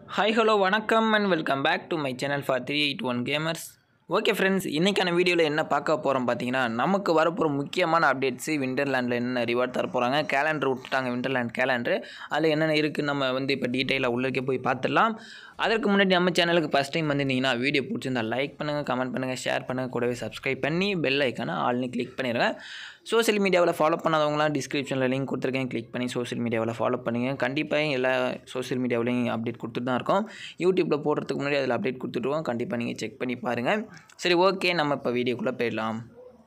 hi hello வணக்கம் and welcome back to my channel for three eight one gamers okay friends இன்றைக்கான வீடியோவில் என்ன பார்க்க போகிறோம் பார்த்தீங்கன்னா நமக்கு வரப்போகிற முக்கியமான அப்டேட்ஸு விண்டர்லேண்டில் என்ன ரிவார்ட் தர போகிறாங்க கேலண்டர் விட்டுட்டாங்க விண்டர்லேண்ட் கேலண்டர் அதில் என்னென்ன இருக்குது நம்ம வந்து இப்போ டீட்டெயிலாக உள்ளே போய் பார்த்துடலாம் அதற்கு முன்னாடி நம்ம சேனலுக்கு ஃபஸ்ட் டைம் வந்திருந்தீங்கன்னா வீடியோ பிடிச்சிருந்தா லைக் பண்ணுங்கள் கமெண்ட் பண்ணுங்கள் ஷேர் பண்ணுங்கள் கூடவே சப்ஸ்கிரைப் பண்ணி பெல் ஐக்கானை ஆல்னு கிளிக் பண்ணிடுங்க சோஷியல் மீடியாவில் ஃபாலோ பண்ணாதவங்களாம் டிஸ்கிரிப்ஷனில் லிங்க் கொடுத்துருக்கேன் கிளிக் பண்ணி சோஷியல் மீடியாவில் ஃபாலோ பண்ணுங்கள் கண்டிப்பாக எல்லா சோஷியல் மீடியாவிலையும் அப்டேட் கொடுத்துட்டு தான் இருக்கோம் யூடியூப்பில் போடுறதுக்கு முன்னாடி அதில் அப்டேட் கொடுத்துட்டுருவோம் கண்டிப்பாக நீங்கள் செக் பண்ணி பாருங்கள் சரி ஓகே நம்ம இப்போ வீடியோக்குள்ளே போயிடலாம்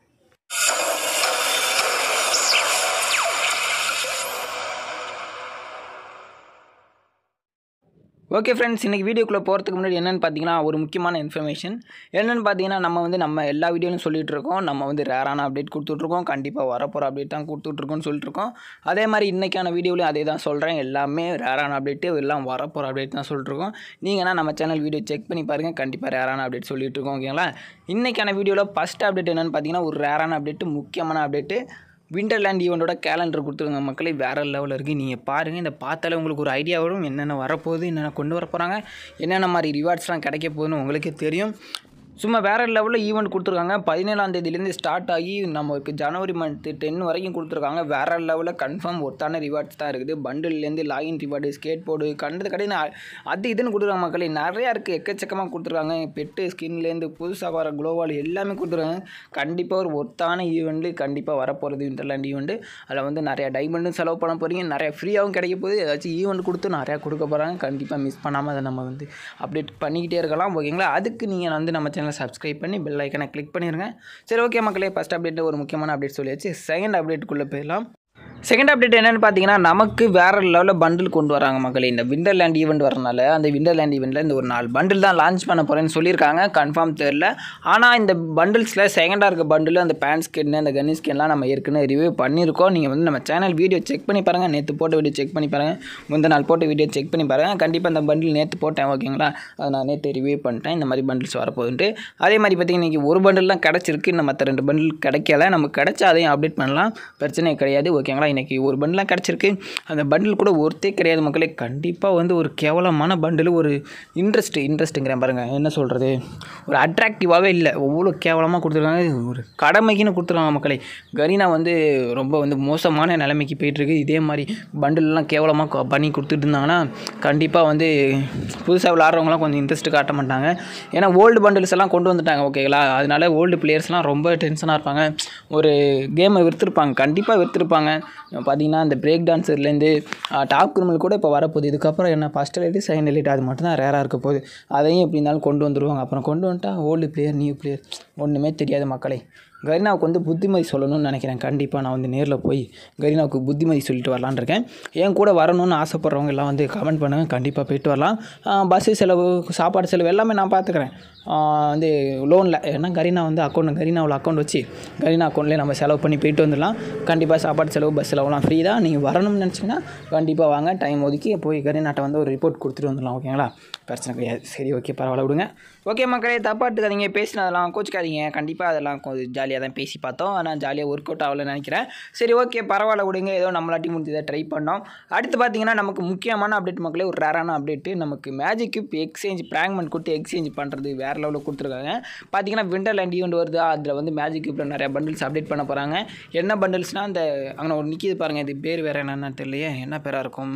ஓகே ஃப்ரெண்ட்ஸ் இன்றைக்கி வீடியோக்குள்ளே போகிறதுக்கு முன்னாடி என்னென்னு பார்த்தீங்கன்னா ஒரு முக்கியமான இன்ஃபர்மேஷன் என்னென்னு பார்த்தீங்கன்னா நம்ம வந்து நம்ம எல்லா வீடியோலையும் சொல்லிகிட்டு இருக்கோம் நம்ம வந்து ரேரான அப்டேட் கொடுத்துட்ருக்கோம் கண்டிப்பாக வரப்போகிற அப்டேட் தான் கொடுத்துட்ருக்கோன்னு சொல்லிட்டு இருக்கோம் அதே மாதிரி இன்றைக்கான வீடியோலையும் அதே தான் சொல்கிறேன் எல்லாமே ரேரான அப்டேட்டு எல்லாம் வரப்போகிற அப்டேட் தான் சொல்லிட்டுருக்கோம் நீங்கன்னா நம்ம சேனல் வீடியோ செக் பண்ணி பாருங்கள் கண்டிப்பாக ரேரான அப்டேட் சொல்லிட்டு இருக்கோம் ஓகேங்களா இன்றைக்கான வீடியோவில் ஃபஸ்ட் அப்டேட் என்னென்னு பார்த்தீங்கன்னா ஒரு ரேரான அப்டேட்டு முக்கியமான அப்டேட்டு விண்டர்லேண்ட் ஈவெண்ட்டோட கேலண்டர் கொடுத்துருங்க மக்களே வேறு லெவலில் இருக்குது நீங்கள் பாருங்கள் இந்த பார்த்தாலே உங்களுக்கு ஒரு ஐடியா வரும் என்னென்ன வரப்போகுது என்னென்ன கொண்டு வர போகிறாங்க என்னென்ன மாதிரி ரிவார்ட்ஸ்லாம் கிடைக்க போகுதுன்னு உங்களுக்கே தெரியும் சும்மா வேறு லெவலில் ஈவெண்ட் கொடுத்துருக்காங்க பதினேழாம் தேதியிலேருந்து ஸ்டார்ட் ஆகி நமக்கு ஜனவரி மந்த்து டென் வரைக்கும் கொடுத்துருக்காங்க வேறு லெவலில் கன்ஃபார்ம் ஒருத்தான ரிவார்ட்ஸ் தான் இருக்குது பண்டில்லேருந்து லாகின் ரிவார்டு ஸ்கேட் போர்டு கண்டது கடையில் அது இதுன்னு கொடுத்துருக்காங்க மக்களே நிறையா இருக்குது எக்கச்சக்கமாக கொடுத்துருக்காங்க பெட்டு ஸ்கின்லேருந்து புதுசாக வர குளோவால் எல்லாமே கொடுத்துருக்காங்க கண்டிப்பாக ஒரு ஒர்த்தான ஈவெண்ட்டு கண்டிப்பாக வரப்போகிறது இன்டர்லேண்ட் ஈவெண்ட்டு அதில் வந்து நிறையா டைமண்டும் செலவு பண்ண போகிறீங்க நிறையா ஃப்ரீயாகவும் கிடைக்க போகுது ஏதாச்சும் ஈவெண்ட் கொடுத்து நிறையா கொடுக்க போகிறாங்க கண்டிப்பாக மிஸ் பண்ணாமல் அதை நம்ம வந்து அப்டேட் பண்ணிக்கிட்டே இருக்கலாம் ஓகேங்களா அதுக்கு நீங்கள் வந்து நம்ம சேனலை சப்ஸ்கிரைப் பண்ணி பெல் ஐக்கனை கிளிக் பண்ணிடுங்க சரி ஓகே மக்களே ஃபஸ்ட் அப்டேட் ஒரு முக்கியமான அப்டேட் சொல்லியாச்சு செகண்ட் அப்டேட்டுக்குள்ளே போயிடலாம் செகண்ட் அப்டேட் என்னென்னு பார்த்தீங்கன்னா நமக்கு வேறு லெவலில் பண்டில் கொண்டு வராங்க மக்களே இந்த விண்டர்லேண்ட் ஈவெண்ட் வரனால அந்த விண்டர்லேண்ட் ஈவெண்ட்டில் இந்த ஒரு நாலு பண்டில் தான் லான்ச் பண்ண போகிறேன்னு சொல்லியிருக்காங்க கன்ஃபார்ம் தெரில ஆனால் இந்த பண்டில்ஸில் செகண்டாக இருக்க பண்டில் அந்த பேண்ட் ஸ்கின் அந்த கன்னி ஸ்கின்லாம் நம்ம ஏற்கனவே ரிவ்யூ பண்ணியிருக்கோம் நீங்கள் வந்து நம்ம சேனல் வீடியோ செக் பண்ணி பாருங்கள் நேற்று போட்ட வீடியோ செக் பண்ணி பாருங்கள் முந்த நாள் போட்ட வீடியோ செக் பண்ணி பாருங்கள் கண்டிப்பாக அந்த பண்டில் நேற்று போட்டேன் ஓகேங்களா அதை நான் நேற்று ரிவ்யூ பண்ணிட்டேன் இந்த மாதிரி பண்டில்ஸ் வரப்போகுதுன்ட்டு அதே மாதிரி பார்த்தீங்கன்னா இன்றைக்கி ஒரு பண்டில் தான் கிடச்சிருக்கு இன்னும் மற்ற ரெண்டு பண்டில் கிடைக்கல நமக்கு கிடச்சா அதையும் அப்டேட் பண்ணலாம் பிரச்சனை கிடையாது ஓகேங்களா இன்றைக்கி ஒரு பண்டிலாம் கிடச்சிருக்கு அந்த பண்டில் கூட ஒருத்தே கிடையாது மக்களே கண்டிப்பாக வந்து ஒரு கேவலமான பண்டில் ஒரு இன்ட்ரெஸ்ட் இன்ட்ரெஸ்ட்டுங்கிறேன் பாருங்கள் என்ன சொல்கிறது ஒரு அட்ராக்டிவாகவே இல்லை அவ்வளோ கேவலமாக கொடுத்துருக்காங்க ஒரு கடமைக்குன்னு கொடுத்துருக்காங்க மக்களே கரீனா வந்து ரொம்ப வந்து மோசமான நிலைமைக்கு போயிட்டுருக்கு இதே மாதிரி பண்டில்லாம் கேவலமாக பண்ணி கொடுத்துட்டு இருந்தாங்கன்னா கண்டிப்பாக வந்து புதுசாக விளாட்றவங்களாம் கொஞ்சம் இன்ட்ரெஸ்ட் காட்ட மாட்டாங்க ஏன்னா ஓல்டு பண்டில்ஸ் எல்லாம் கொண்டு வந்துட்டாங்க ஓகேங்களா அதனால ஓல்டு பிளேயர்ஸ்லாம் ரொம்ப டென்ஷனாக இருப்பாங்க ஒரு கேமை விற்றுருப்பாங்க கண்டிப்பாக விற்றுருப்பாங்க பார்த்தீங்கன்னா இந்த பிரேக் டான்ஸர்லேருந்து டாப் கிரிமல் கூட இப்போ வரப்போகுது இதுக்கப்புறம் என்ன ஃபஸ்ட் எலைட்டு செகண்ட் எலைட் அது மட்டும் தான் ரேராக இருக்க போகுது அதையும் எப்படி இருந்தாலும் கொண்டு வந்துடுவாங்க அப்புறம் கொண்டு வந்துட்டா ஓல்டு பிளேயர் நியூ பிளேயர் ஒன்றுமே தெரியாது மக்களே கரீனாவுக்கு வந்து புத்திமதி சொல்லணும்னு நினைக்கிறேன் கண்டிப்பாக நான் வந்து நேரில் போய் கரீனாவுக்கு புத்திமதி சொல்லிட்டு வரலான்னு இருக்கேன் என் கூட வரணும்னு ஆசைப்பட்றவங்க எல்லாம் வந்து கமெண்ட் பண்ணுங்கள் கண்டிப்பாக போயிட்டு வரலாம் பஸ்ஸு செலவு சாப்பாடு செலவு எல்லாமே நான் பார்த்துக்கிறேன் வந்து லோனில் ஏன்னா கரீனா வந்து அக்கௌண்ட் கரீனாவில் அக்கௌண்ட் வச்சு கரீனா அக்கௌண்ட்லேயே நம்ம செலவு பண்ணி போயிட்டு வந்துடலாம் கண்டிப்பாக சாப்பாடு செலவு பஸ் செலவுலாம் ஃப்ரீ தான் நீங்கள் வரணும்னு நினச்சிங்கன்னா கண்டிப்பாக வாங்க டைம் ஒதுக்கி போய் கரீனாட்ட வந்து ஒரு ரிப்போர்ட் கொடுத்துட்டு வந்துடலாம் ஓகேங்களா பிரச்சனை கிடையாது சரி ஓகே பரவாயில்ல விடுங்க ஓகே மக்களே தப்பாட்டுக்காதீங்க பேசினதெல்லாம் கோச்சிக்காதீங்க கண்டிப்பாக அதெல்லாம் கொஞ்சம் ஜாலியாக தான் பேசி பார்த்தோம் ஆனால் ஜாலியாக ஒர்க் அவுட் ஆகலன்னு நினைக்கிறேன் சரி ஓகே பரவாயில்ல விடுங்க ஏதோ நம்மளாட்டி முடிஞ்சதை ட்ரை பண்ணோம் அடுத்து பார்த்தீங்கன்னா நமக்கு முக்கியமான அப்டேட் மக்களே ஒரு ரேரான அப்டேட்டு நமக்கு மேஜிக் கியூப் எக்ஸ்சேஞ்ச் ப்ராங்மெண்ட் கொடுத்து எக்ஸ்சேஞ்ச் பண்ணுறது வேறு லெவலில் கொடுத்துருக்காங்க பார்த்தீங்கன்னா விண்டர்லேண்ட் ஈவெண்ட் வருது அதில் வந்து மேஜிக் கியூப்பில் நிறைய பண்டில்ஸ் அப்டேட் பண்ண போகிறாங்க என்ன பண்டில்ஸ்னால் அந்த அங்கே ஒரு நிற்கிது பாருங்கள் இது பேர் வேறு என்னென்னு தெரியலையே என்ன பேராக இருக்கும்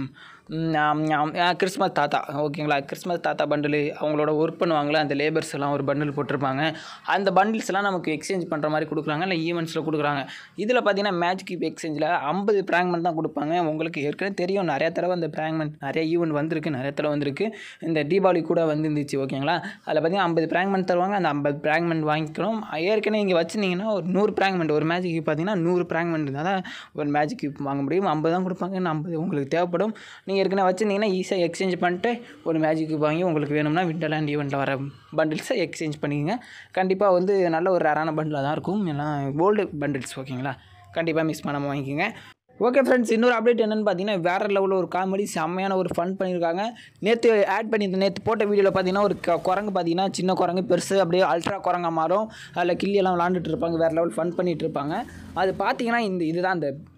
கிறிஸ்மஸ் தாத்தா ஓகேங்களா கிறிஸ்மஸ் தாத்தா பண்டில் அவங்களோட ஒர்க் பண்ணுவாங்களே அந்த லேபர்ஸ் எல்லாம் ஒரு பண்டில் போட்டிருப்பாங்க அந்த பண்டில்ஸ் எல்லாம் நமக்கு எக்ஸ்சேஞ்ச் பண்ணுற மாதிரி கொடுக்குறாங்க இல்லை ஈவெண்ட்ஸில் கொடுக்குறாங்க இதில் பார்த்தீங்கன்னா மேஜிக் கியூப் எக்ஸ்சேஞ்சில் ஐம்பது ப்ராங்மெண்ட் தான் கொடுப்பாங்க உங்களுக்கு ஏற்கனவே தெரியும் நிறைய தடவை அந்த ப்ராங்மெண்ட் நிறைய ஈவெண்ட் வந்திருக்கு நிறைய தடவை வந்திருக்கு இந்த தீபாவளி கூட வந்துருந்துச்சு ஓகேங்களா அதில் பார்த்தீங்கன்னா ஐம்பது ப்ராங்மெண்ட் தருவாங்க அந்த ஐம்பது ப்ராங்மெண்ட் வாங்கிக்கணும் ஏற்கனவே இங்கே வச்சுருந்தீங்கன்னா ஒரு நூறு ப்ராங்மெண்ட் ஒரு மேஜிக் கியூப் பார்த்தீங்கன்னா நூறு ப்ராங்மெண்ட் இருந்தால் தான் ஒரு மேஜிக் கியூப் வாங்க முடியும் ஐம்பது தான் கொடுப்பாங்க இன்னும் ஐம்பது உங்களுக்கு தேவைப்படும் நீங்கள் ஏற்கனவே வச்சுருந்தீங்கன்னா ஈஸியாக எக்ஸ்சேஞ்ச் பண்ணிட்டு ஒரு மேஜிக் வாங்கி உங்களுக்கு வேணும்னா விண்டர்லேண்ட் ஈவெண்ட்டில் வர பண்டில்ஸை எக்ஸ்சேஞ்ச் பண்ணிக்கங்க கண்டிப்பாக வந்து நல்ல ஒரு ரேரான பண்டிலாக தான் இருக்கும் எல்லாம் கோல்டு பண்டில்ஸ் ஓகேங்களா கண்டிப்பாக மிஸ் பண்ணாமல் வாங்கிக்கோங்க ஓகே ஃப்ரெண்ட்ஸ் இன்னொரு அப்டேட் என்னென்னு பார்த்தீங்கன்னா வேறு லெவலில் ஒரு காமெடி செம்மையான ஒரு ஃபன் பண்ணியிருக்காங்க நேற்று ஆட் பண்ணி நேற்று போட்ட வீடியோவில் பார்த்தீங்கன்னா ஒரு க- குரங்கு பார்த்தீங்கன்னா சின்ன குரங்கு பெருசு அப்படியே அல்ட்ரா குரங்கா மாறும் அதில் கிள்ளியெல்லாம் விளாண்டுட்டு இருப்பாங்க வேறு லெவல் ஃபன் பண்ணிட்டு இருப்பாங்க அது பார்த்தீங்கன்னா இந்த இதுதான் அந்த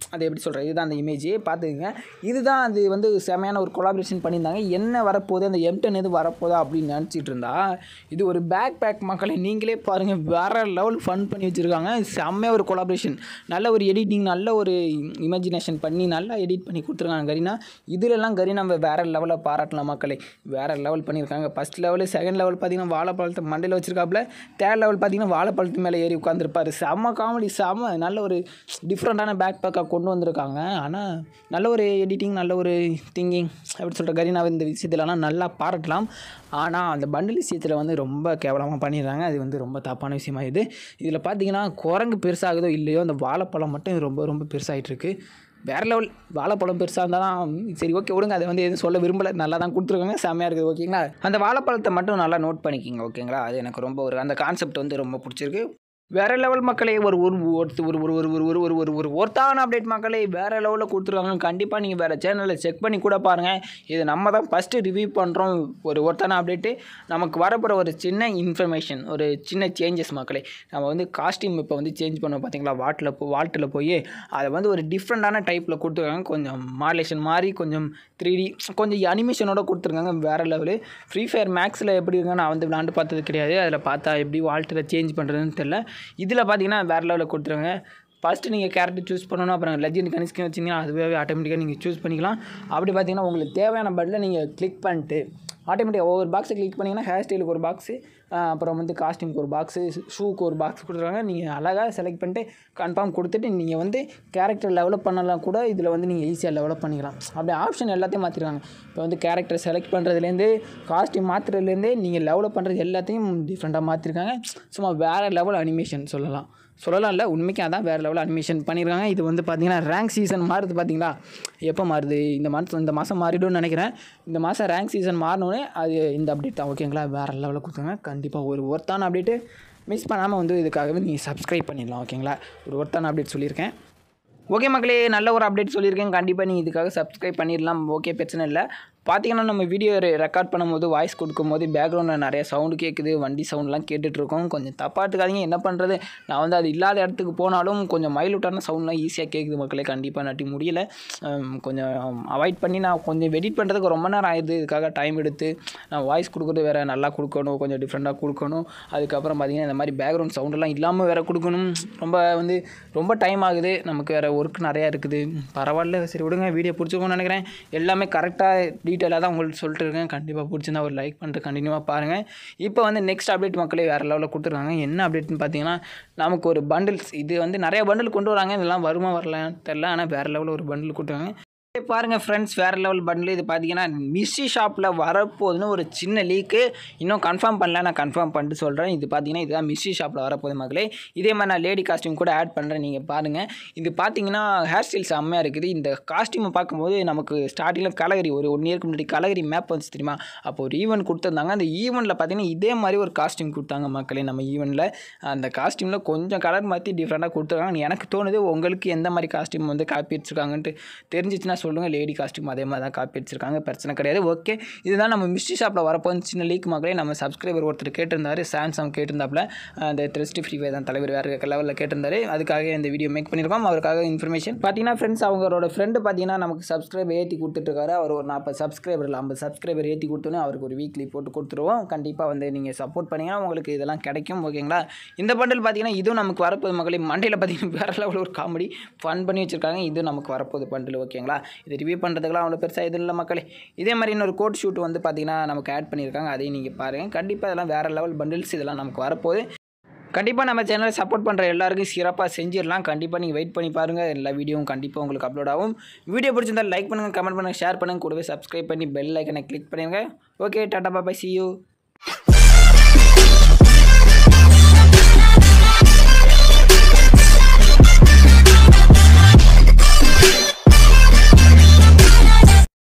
அது எப்படி சொல்கிறது இதுதான் அந்த இமேஜ் பார்த்துக்கங்க இதுதான் அது வந்து செமையான ஒரு கொலாபரேஷன் பண்ணியிருந்தாங்க என்ன வரப்போகுது அந்த எம்டன் எது வரப்போதா அப்படின்னு நினச்சிட்டு இருந்தா இது ஒரு பேக் பேக் மக்களை நீங்களே பாருங்கள் வேறு லெவல் ஃபன் பண்ணி வச்சுருக்காங்க செம்மையாக ஒரு கொலாபரேஷன் நல்ல ஒரு எடிட்டிங் நல்ல ஒரு இமேஜினேஷன் பண்ணி நல்லா எடிட் பண்ணி கொடுத்துருக்காங்க கரீனா இதுலலாம் கரீனா வேறு லெவலில் பாராட்டலாம் மக்களை வேறு லெவல் பண்ணியிருக்காங்க ஃபஸ்ட் லெவலு செகண்ட் லெவல் பார்த்தீங்கன்னா வாழைப்பழத்தை மண்டையில் வச்சிருக்காப்புல தேர்ட் லெவல் பார்த்தீங்கன்னா வாழைப்பழத்து மேலே ஏறி உட்காந்துருப்பாரு செம்ம காமெடி செம்ம நல்ல ஒரு டிஃப்ரெண்ட்டான பேக் பேக்காக கொண்டு வந்திருக்காங்க ஆனால் நல்ல ஒரு எடிட்டிங் நல்ல ஒரு திங்கிங் எப்படி சொல்கிற கரீனாவை இந்த விஷயத்துலலாம் நல்லா பாராட்டலாம் ஆனால் அந்த பண்டில் விஷயத்தில் வந்து ரொம்ப கேவலமாக பண்ணிடுறாங்க அது வந்து ரொம்ப தப்பான விஷயமா இது இதில் பார்த்தீங்கன்னா குரங்கு பெருசாகுதோ இல்லையோ அந்த வாழைப்பழம் மட்டும் ரொம்ப ரொம்ப பெருசாகிட்டு இருக்கு வேறு லெவல் வாழைப்பழம் பெருசாக இருந்தாலும் சரி ஓகே விடுங்க அதை வந்து எதுவும் சொல்ல விரும்பலை நல்லா தான் கொடுத்துருக்காங்க செம்மையாக இருக்குது ஓகேங்களா அந்த வாழைப்பழத்தை மட்டும் நல்லா நோட் பண்ணிக்கிங்க ஓகேங்களா அது எனக்கு ரொம்ப ஒரு அந்த கான்செப்ட் வந்து ரொம்ப பிடிச்சிருக்கு வேறு லெவல் மக்களே ஒரு ஒரு ஒருத்து ஒரு ஒரு ஒரு ஒரு ஒரு ஒரு ஒரு ஒரு ஒருத்தான அப்டேட் மக்களே வேறு லெவலில் கொடுத்துருக்காங்க கண்டிப்பாக நீங்கள் வேறு சேனலில் செக் பண்ணி கூட பாருங்கள் இது நம்ம தான் ஃபஸ்ட்டு ரிவ்யூ பண்ணுறோம் ஒரு ஒருத்தான அப்டேட்டு நமக்கு வரப்போகிற ஒரு சின்ன இன்ஃபர்மேஷன் ஒரு சின்ன சேஞ்சஸ் மக்களே நம்ம வந்து காஸ்டியூம் இப்போ வந்து சேஞ்ச் பண்ணோம் பார்த்தீங்களா வாட்டில் போ வால்ட்டில் போய் அதை வந்து ஒரு டிஃப்ரெண்ட்டான டைப்பில் கொடுத்துருக்காங்க கொஞ்சம் மாடலேஷன் மாதிரி கொஞ்சம் த்ரீ டி கொஞ்சம் அனிமேஷனோட கொடுத்துருக்காங்க வேறு லெவலு ஃப்ரீ ஃபயர் மேக்ஸில் எப்படி இருக்குன்னு நான் வந்து விளாண்டு பார்த்தது கிடையாது அதில் பார்த்தா எப்படி வால்ட்டில் சேஞ்ச் பண்ணுறதுன்னு தெரில இதில் பார்த்தீங்கன்னா வேறு லெவலில் கொடுத்துருங்க ஃபஸ்ட்டு நீங்கள் கேரக்டர் சூஸ் பண்ணணும் அப்புறம் லெஜெண்ட் கனிஸ்கின் வச்சிங்கன்னா அதுவே ஆட்டோமேட்டிக்காக நீங்கள் சூஸ் பண்ணிக்கலாம் அப்படி பார்த்தீங்கன்னா உங்களுக்கு தேவையான பட்டில் நீங்கள் கிளிக் பண்ணிட்டு ஆட்டோமேட்டிக்காக ஒவ்வொரு பாக்ஸை கிளிக் பண்ணிங்கன்னா ஹேர் ஸ்டைலுக்கு ஒரு பாக்ஸு அப்புறம் வந்து காஸ்டியூம்க்கு ஒரு பாக்ஸு ஷூக்கு ஒரு பாக்ஸ் கொடுத்துருக்காங்க நீங்கள் அழகாக செலக்ட் பண்ணிட்டு கன்ஃபார்ம் கொடுத்துட்டு நீங்கள் வந்து கேரக்டர் டெவலப் பண்ணலாம் கூட இதில் வந்து நீங்கள் ஈஸியாக டெவலப் பண்ணிக்கலாம் அப்படி ஆப்ஷன் எல்லாத்தையும் மாற்றிருக்காங்க இப்போ வந்து கேரக்டர் செலக்ட் பண்ணுறதுலேருந்து காஸ்டியூம் மாற்றுறதுலேருந்தே நீங்கள் டெவலப் பண்ணுறது எல்லாத்தையும் டிஃப்ரெண்ட்டாக மாற்றிருக்காங்க சும்மா வேறு லெவல் அனிமேஷன் சொல்லலாம் சொல்லலாம் இல்லை உண்மைக்கு அதான் வேறு லெவலில் அனிமேஷன் பண்ணியிருக்காங்க இது வந்து பார்த்தீங்கன்னா ரேங்க் சீசன் மாறுது பார்த்தீங்களா எப்போ மாறுது இந்த மந்த் இந்த மாதம் மாறிடும்னு நினைக்கிறேன் இந்த மாதம் ரேங்க் சீசன் மாறினோடனே அது இந்த அப்டேட் தான் ஓகேங்களா வேறு லெவலில் கொடுத்தாங்க கண்டிப்பாக ஒரு ஒர்த்தான அப்டேட்டு மிஸ் பண்ணாமல் வந்து இதுக்காகவே நீங்கள் சப்ஸ்கிரைப் பண்ணிடலாம் ஓகேங்களா ஒரு ஒர்த்தான அப்டேட் சொல்லியிருக்கேன் ஓகே மக்களே நல்ல ஒரு அப்டேட் சொல்லியிருக்கேன் கண்டிப்பாக நீங்கள் இதுக்காக சப்ஸ்கிரைப் பண்ணிடலாம் ஓகே பிரச்சனை இல்லை பார்த்தீங்கன்னா நம்ம வீடியோ ரெக்கார்ட் பண்ணும்போது வாய்ஸ் கொடுக்கும்போது பேக்ரவுண்டில் நிறைய சவுண்டு கேட்குது வண்டி சவுண்ட்லாம் கேட்டுட்ருக்கோம் கொஞ்சம் தப்பாட்டுக்காதீங்க என்ன பண்ணுறது நான் வந்து அது இல்லாத இடத்துக்கு போனாலும் கொஞ்சம் மைலூட்டான சவுண்ட்லாம் ஈஸியாக கேட்குது மக்களே கண்டிப்பாக நட்டி முடியல ஹம், கொஞ்சம் அவாய்ட் பண்ணி நான் கொஞ்சம் எடிட் பண்ணுறதுக்கு ரொம்ப நேரம் ஆயிடுது இதுக்காக டைம் எடுத்து நான் வாய்ஸ் கொடுக்குறது வேறு நல்லா கொடுக்கணும் கொஞ்சம் டிஃப்ரெண்ட்டாக கொடுக்கணும் அதுக்கப்புறம் பார்த்தீங்கன்னா இந்த மாதிரி பேக்ரவுண்ட் சவுண்டெல்லாம் இல்லாமல் வேறு கொடுக்கணும் ரொம்ப வந்து ரொம்ப டைம் ஆகுது நமக்கு வேறு ஒர்க் நிறையா இருக்குது பரவாயில்ல சரி விடுங்க வீடியோ பிடிச்சிக்கோன்னு நினைக்கிறேன் எல்லாமே கரெக்டாக டீட்டெயிலாக தான் உங்களுக்கு சொல்லிட்டு இருக்கேன் கண்டிப்பாக பிடிச்சிருந்தா ஒரு லைக் பண்ணிட்டு கண்டினியூவாக பாருங்கள் இப்போ வந்து நெக்ஸ்ட் அப்டேட் மக்களே வேறு லெவலில் கொடுத்துருக்காங்க என்ன அப்டேட்னு பார்த்தீங்கன்னா நமக்கு ஒரு பண்டில்ஸ் இது வந்து நிறைய பண்டில் கொண்டு வராங்க இதெல்லாம் வருமா வரலான்னு தெரில ஆனால் வேறு லெவலில் ஒரு பண்டில் கொடுத்துருக்காங்க பாருங்கள் ஃப்ரெண்ட்ஸ் வேறு லெவல் பண்டில் இது பார்த்தீங்கன்னா மிஸ்ஸி ஷாப்பில் வரப்போகுதுன்னு ஒரு சின்ன லீக்கு இன்னும் கன்ஃபார்ம் பண்ணல நான் கன்ஃபார்ம் பண்ணிட்டு சொல்கிறேன் இது பார்த்தீங்கன்னா இதுதான் மிஸ்ஸி ஷாப்பில் வரப்போகுது மக்களே இதே மாதிரி நான் லேடி காஸ்டியூம் கூட ஆட் பண்ணுறேன் நீங்கள் பாருங்கள் இது பார்த்தீங்கன்னா ஹேர் ஸ்டைல் செம்மையாக இருக்குது இந்த காஸ்டியூமை பார்க்கும்போது நமக்கு ஸ்டார்டிங்கில் கலகரி ஒரு ஒன் இயருக்கு முன்னாடி கலகரி மேப் வந்துச்சு தெரியுமா அப்போ ஒரு ஈவெண்ட் கொடுத்துருந்தாங்க அந்த ஈவெண்ட்டில் பார்த்தீங்கன்னா இதே மாதிரி ஒரு காஸ்டியூம் கொடுத்தாங்க மக்களே நம்ம ஈவெண்ட்டில் அந்த காஸ்டியூமில் கொஞ்சம் கலர் மாற்றி டிஃப்ரெண்ட்டாக கொடுத்துருக்காங்க எனக்கு தோணுது உங்களுக்கு எந்த மாதிரி காஸ்டியூம் வந்து காப்பி அடிச்சிருக்காங்கன்ட்டு தெரிஞ்சிச்சுன்னா சொல்லுங்கள் லேடி காஸ்டியூம் அதே மாதிரி தான் காப்பி அடிச்சிருக்காங்க பிரச்சனை கிடையாது ஓகே இதுதான் நம்ம மிஸ்ட்ரி ஷாப்பில் வரப்போ சின்ன லீக் மக்களே நம்ம சப்ஸ்கிரைபர் ஒருத்தர் கேட்டிருந்தாரு சாம்சங் கேட்டிருந்தாப்புல அந்த த்ரெஸ்ட் ஃப்ரீ தான் தலைவர் வேறு லெவலில் கேட்டிருந்தாரு அதுக்காக இந்த வீடியோ மேக் பண்ணியிருக்கோம் அவருக்காக இன்ஃபர்மேஷன் பார்த்தீங்கன்னா ஃப்ரெண்ட்ஸ் அவங்களோட ஃப்ரெண்டு பார்த்தீங்கன்னா நமக்கு சப்ஸ்கிரைபர் ஏற்றி கொடுத்துட்ருக்காரு அவர் ஒரு நாற்பது சப்ஸ்கிரைபர் இல்லை ஐம்பது சப்ஸ்கிரைபர் ஏற்றி கொடுத்தோன்னே அவருக்கு ஒரு வீக்லி போட்டு கொடுத்துருவோம் கண்டிப்பாக வந்து நீங்கள் சப்போர்ட் பண்ணிங்கன்னா உங்களுக்கு இதெல்லாம் கிடைக்கும் ஓகேங்களா இந்த பண்டில் பார்த்தீங்கன்னா இதுவும் நமக்கு வரப்போகுது மக்களே மண்டையில் பார்த்தீங்கன்னா வேறு லெவலில் ஒரு காமெடி ஃபன் பண்ணி வச்சுருக்காங்க இது நமக்கு வரப்போகுது பண்டில் ஓகேங்களா இது ரிவ்யூ பண்ணுறதுக்குலாம் அவ்வளோ பெருசாக இது இல்லை மக்களே இதே மாதிரி இன்னொரு கோட் ஷூட் வந்து பார்த்தீங்கன்னா நமக்கு ஆட் பண்ணியிருக்காங்க அதையும் நீங்கள் பாருங்கள் கண்டிப்பாக இதெல்லாம் வேறு லெவல் பண்டில்ஸ் இதெல்லாம் நமக்கு வரப்போகுது கண்டிப்பாக நம்ம சேனலை சப்போர்ட் பண்ணுற எல்லாருக்கும் சிறப்பாக செஞ்சிடலாம் கண்டிப்பாக நீங்கள் வெயிட் பண்ணி பாருங்கள் எல்லா வீடியோவும் கண்டிப்பாக உங்களுக்கு அப்லோட் ஆகும் வீடியோ பிடிச்சிருந்தால் லைக் பண்ணுங்கள் கமெண்ட் பண்ணுங்கள் ஷேர் பண்ணுங்கள் கூடவே சப்ஸ்கிரைப் பண்ணி பெல் ஐக்கனை கிளிக் பண்ணிடுங்க ஓகே டாட்டா பாபாய் சி யூ